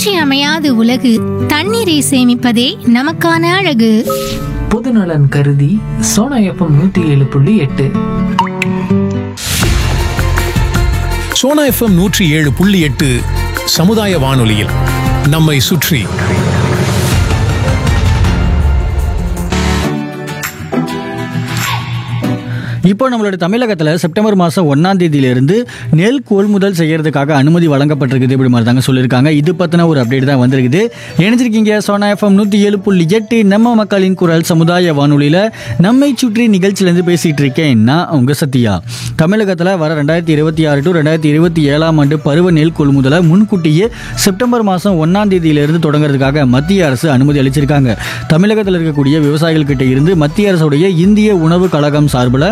இன்றியமையாத உலகு தண்ணீரை சேமிப்பதே நமக்கான அழகு பொதுநலன் கருதி சோனா எஃப்எம் நூற்றி ஏழு புள்ளி எட்டு சோனா எஃப்எம் நூற்றி ஏழு புள்ளி எட்டு சமுதாய வானொலியில் நம்மை சுற்றி இப்போ நம்மளோட தமிழகத்தில் செப்டம்பர் மாதம் ஒன்றாம் தேதியிலிருந்து நெல் கொள்முதல் செய்யறதுக்காக அனுமதி வழங்கப்பட்டிருக்குது இப்படி மாதிரி தாங்க சொல்லியிருக்காங்க இது பற்றின ஒரு அப்டேட் தான் வந்திருக்குது இணைஞ்சிருக்கீங்க சோனா எஃப்எம் நூற்றி ஏழு புள்ளி எட்டு நம்ம மக்களின் குரல் சமுதாய வானொலியில் நம்மை சுற்றி நிகழ்ச்சியிலேருந்து பேசிகிட்டு இருக்கேன் நான் உங்கள் சத்யா தமிழகத்தில் வர ரெண்டாயிரத்தி இருபத்தி ஆறு டு ரெண்டாயிரத்தி இருபத்தி ஏழாம் ஆண்டு பருவ நெல் கொள்முதலை முன்கூட்டியே செப்டம்பர் மாதம் ஒன்றாம் தேதியிலிருந்து தொடங்குறதுக்காக மத்திய அரசு அனுமதி அளிச்சிருக்காங்க தமிழகத்தில் இருக்கக்கூடிய விவசாயிகள் கிட்ட இருந்து மத்திய அரசுடைய இந்திய உணவு கழகம் சார்பில்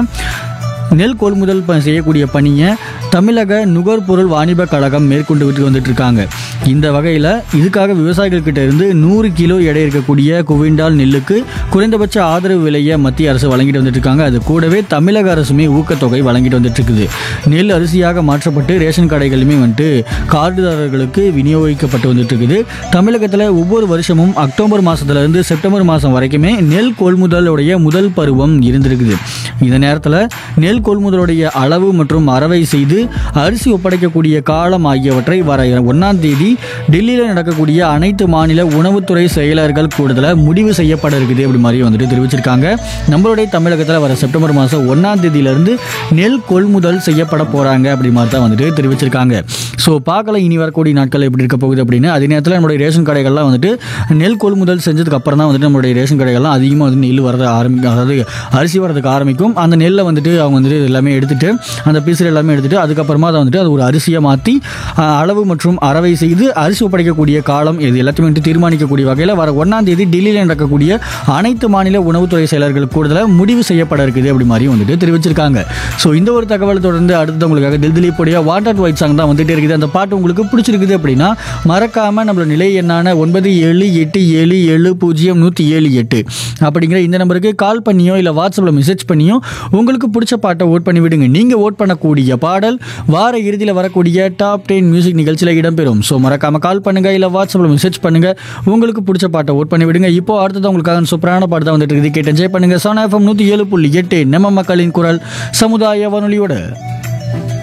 நெல் கொள்முதல் ப- செய்யக்கூடிய பணியை தமிழக நுகர்பொருள் வாணிப கழகம் மேற்கொண்டு விட்டு வந்துட்டு இருக்காங்க இந்த வகையில் இதுக்காக விவசாயிகள் கிட்ட இருந்து நூறு கிலோ எடை இருக்கக்கூடிய குவிண்டால் நெல்லுக்கு குறைந்தபட்ச ஆதரவு விலையை மத்திய அரசு வழங்கிட்டு வந்துட்டு இருக்காங்க அது கூடவே தமிழக அரசுமே ஊக்கத்தொகை வழங்கிட்டு வந்துட்டு இருக்குது நெல் அரிசியாக மாற்றப்பட்டு ரேஷன் கடைகளுமே வந்துட்டு கார்டுதாரர்களுக்கு விநியோகிக்கப்பட்டு வந்துட்டு இருக்குது தமிழகத்தில் ஒவ்வொரு வருஷமும் அக்டோபர் மாதத்துல இருந்து செப்டம்பர் மாதம் வரைக்குமே நெல் கொள்முதலுடைய முதல் பருவம் இருந்திருக்குது இந்த நேரத்தில் நெல் கொள்முதலுடைய அளவு மற்றும் அறவை செய்து அரிசி ஒப்படைக்கக்கூடிய காலம் ஆகியவற்றை வர ஒன்றாம் தேதி டெல்லியில் நடக்கக்கூடிய அனைத்து மாநில உணவுத்துறை செயலர்கள் கூடுதல முடிவு செய்யப்பட இருக்குது அப்படி மாதிரி வந்துட்டு தெரிவிச்சிருக்காங்க நம்மளுடைய தமிழகத்தில் வர செப்டம்பர் மாதம் ஒன்றாம் தேதியிலிருந்து நெல் கொள்முதல் செய்யப்பட போகிறாங்க அப்படி மாதிரி தான் வந்துட்டு தெரிவிச்சிருக்காங்க ஸோ பார்க்கலாம் இனி வரக்கூடிய நாட்கள் எப்படி இருக்க போகுது அப்படின்னு அதே நேரத்தில் நம்மளுடைய ரேஷன் கடைகள்லாம் வந்துட்டு நெல் கொள்முதல் செஞ்சதுக்கு அப்புறம் தான் வந்துட்டு நம்மளுடைய ரேஷன் கடைகள்லாம் அதிகமாக வந்து நெல் வரது ஆரம்பிக்கும் அதாவது அரிசி வரதுக்கு ஆரம்பிக்கும் அந்த நெல்லை வந்துட்டு அவங்க வந்துட்டு எல்லாமே எடுத்துட்டு அந்த பீசர் எல்லாமே எடுத்துட்டு அதுக்கப்புறமா அதை வந்துட்டு அது ஒரு அரிசியை மாற்றி அளவு மற்றும் அறவை செய்து அரிசி ஒப்படைக்கக்கூடிய காலம் இது எல்லாத்தையுமே வந்துட்டு தீர்மானிக்கக்கூடிய வகையில் வர ஒன்றாம் தேதி டெல்லியில் நடக்கக்கூடிய அனைத்து மாநில உணவுத்துறை செயலர்கள் கூடுதலாக முடிவு செய்யப்பட இருக்குது அப்படி மாதிரி வந்துட்டு தெரிவிச்சிருக்காங்க ஸோ இந்த ஒரு தகவலை தொடர்ந்து அடுத்தது உங்களுக்காக தில் திலீப்புடைய வாட்டர் ஒயிட் சாங் தான் வந்துட்டே இருக்குது அந்த பாட்டு உங்களுக்கு பிடிச்சிருக்குது அப்படின்னா மறக்காம நம்மளோட நிலை எண்ணான ஒன்பது ஏழு எட்டு ஏழு ஏழு பூஜ்ஜியம் நூற்றி ஏழு எட்டு அப்படிங்கிற இந்த நம்பருக்கு கால் பண்ணியோ இல்லை வாட்ஸ்அப்பில் மெசேஜ் பண்ணியோ உங்களுக்கு பிடிச்ச பாட்டை ஓட் பண்ணி விடுங்க நீங்கள் ஓட் பண்ணக்கூடிய பாடல் வார இறுதியில் வரக்கூடிய டாப் டென் மியூசிக் நிகழ்ச்சியில் இடம்பெறும் ஸோ மறக்காம கால் பண்ணுங்க இல்லை வாட்ஸ்அப்பில் மெசேஜ் பண்ணுங்க உங்களுக்கு பிடிச்ச பாட்டை ஓட் பண்ணி விடுங்க இப்போ அடுத்தது உங்களுக்காக சூப்பரான பாட்டு தான் வந்துட்டு இருக்குது கேட்டு என்ஜாய் பண்ணுங்க சோனா எஃப்எம் நூற்றி ஏழு புள்ளி எட்டு நம்ம மக்களின் குரல் சமுதாய வானொலியோட